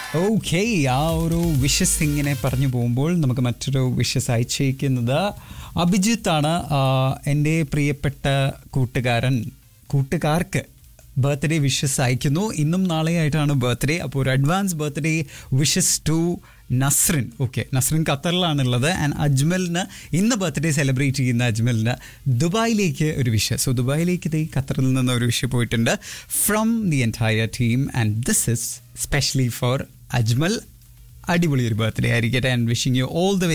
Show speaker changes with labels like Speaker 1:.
Speaker 1: okay ആ ഒരു wishes ഇങ്ങനെ പറഞ്ഞു പോകുമ്പോൾ നമുക്ക് മറ്റൊരു വിഷസ് അയച്ചേക്കുന്നത് അഭിജിത്താണ് ആ, എൻ്റെ പ്രിയപ്പെട്ട കൂട്ടുകാരൻ കൂട്ടുകാർക്ക് ബർത്ത്ഡേ വിഷസ് അയക്കുന്നു ഇന്നും നാളെയായിട്ടാണ് ബർത്ത്ഡേ അപ്പോൾ ഒരു advance birthday wishes to Nasrin okay Nasrin ഖത്തറിലാണുള്ളത് ആൻഡ് അജ്മലിന് ഇന്ന് ബർത്ത്ഡേ സെലിബ്രേറ്റ് ചെയ്യുന്ന അജ്മലിന് ദുബായിലേക്ക് ഒരു വിഷ സോ ദുബായിലേക്ക് ദേ ഖത്തറിൽ നിന്ന് ഒരു വിഷ പോയിട്ടുണ്ട് from the entire team and this is specially for Ajmal അടിപൊളി ഒരു ബർത്ത്ഡേ ആയിരിക്കട്ടെ and wishing you all the